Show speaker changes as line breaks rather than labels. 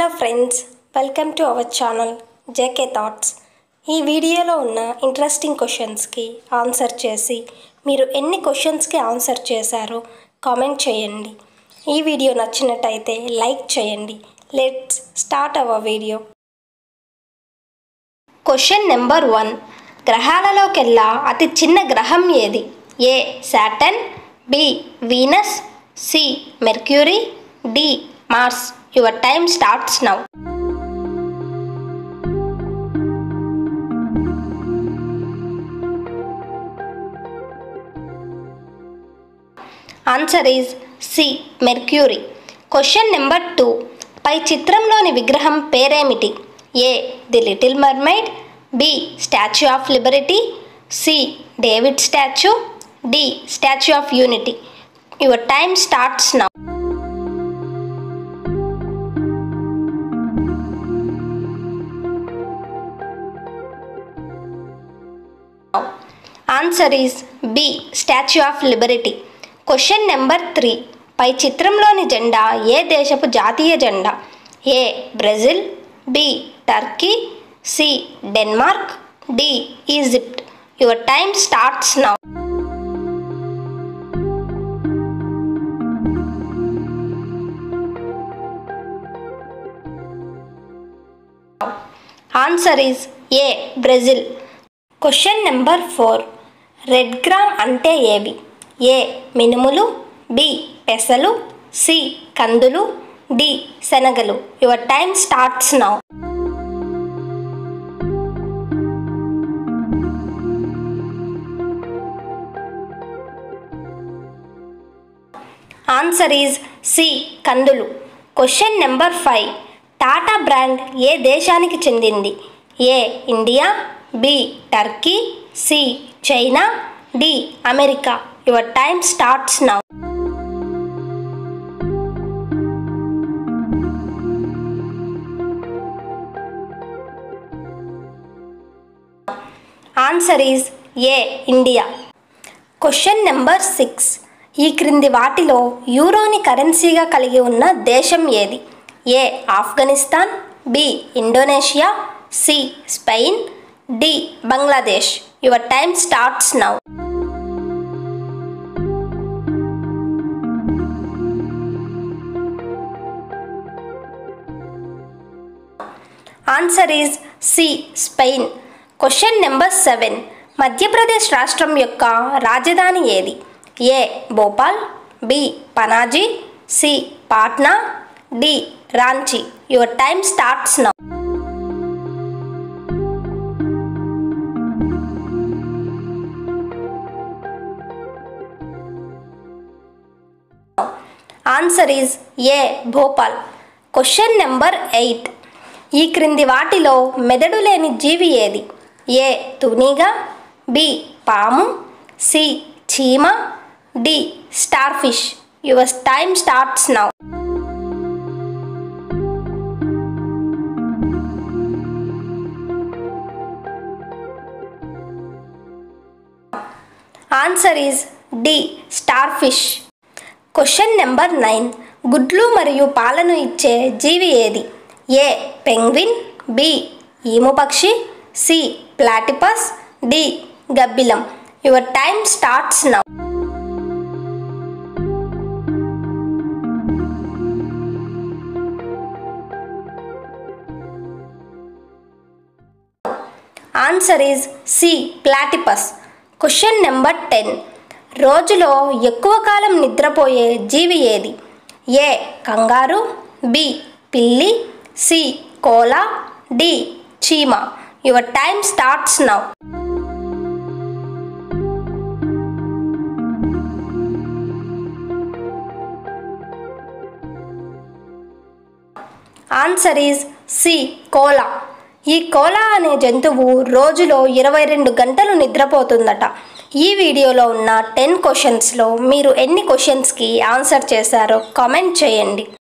hello friends welcome to our channel JK thoughts ఈ వీడియోలో ఉన్న ఇంట్రెస్టింగ్ క్వశ్చన్స్కి ఆన్సర్ చేసి మీరు ఎన్ని క్వశ్చన్స్కి ఆన్సర్ చేశారో కామెంట్ చేయండి ఈ వీడియో నచ్చినట్టయితే లైక్ చేయండి let's start our video question number one గ్రహాలలోకెల్లా అతి చిన్న గ్రహం ఏది A Saturn B Venus C Mercury D Mars your time starts now answer is C Mercury question number two పై చిత్రంలోని విగ్రహం పేరేమిటి A the little mermaid B statue of liberty C David statue D statue of unity your time starts now answer is B statue of liberty question number three పై చిత్రంలోని జెండా ఏ దేశపు జాతీయ జెండా A Brazil B Turkey C Denmark D Egypt your time starts now answer is A Brazil question number four red gram అంటే ఏవి ఏ మినుములు B పెసలు సి కందులు డి శనగలు your time starts now answer is C కందులు question number five Tata brand ఏ దేశానికి చెందింది A India B Turkey C China D America your time starts now answer is A India question number six ఈ క్రింది వాటిలో యూరోని కరెన్సీగా కలిగి ఉన్న దేశం ఏది A Afghanistan B Indonesia C Spain D Bangladesh your time starts now answer is C Spain question number seven Madhya Pradesh రాష్ట్రం యొక్క రాజధాని ఏది A Bhopal B Panaji C Patna D Ranchi your time starts now answer is A Bhopal question number eight ఈ క్రింది వాటిలో మెదడు లేని జీవి ఏది ఏ తునిగా బి పాము సి చీమ D starfish your time starts now answer is D starfish question number nine గుడ్లు మరియు పాలను ఇచ్చే జీవి ఏది ఏ పెంగ్విన్ బి ఈము పక్షి సి ప్లాటిపస్ డి గబ్బిలం your time starts now answer is C platypus question number ten రోజులో ఎక్కువ కాలం నిద్రపోయే జీవి ఏది ఏ కంగారు బి పిల్లి సి కోలా డి చీమ your time starts now answer is C koala ఈ koala అనే జంతువు రోజులో ఇరవై రెండు గంటలు నిద్రపోతుందట ఈ వీడియోలో ఉన్న టెన్ క్వశ్చన్స్లో మీరు ఎన్ని క్వశ్చన్స్కి ఆన్సర్ చేశారో కామెంట్ చేయండి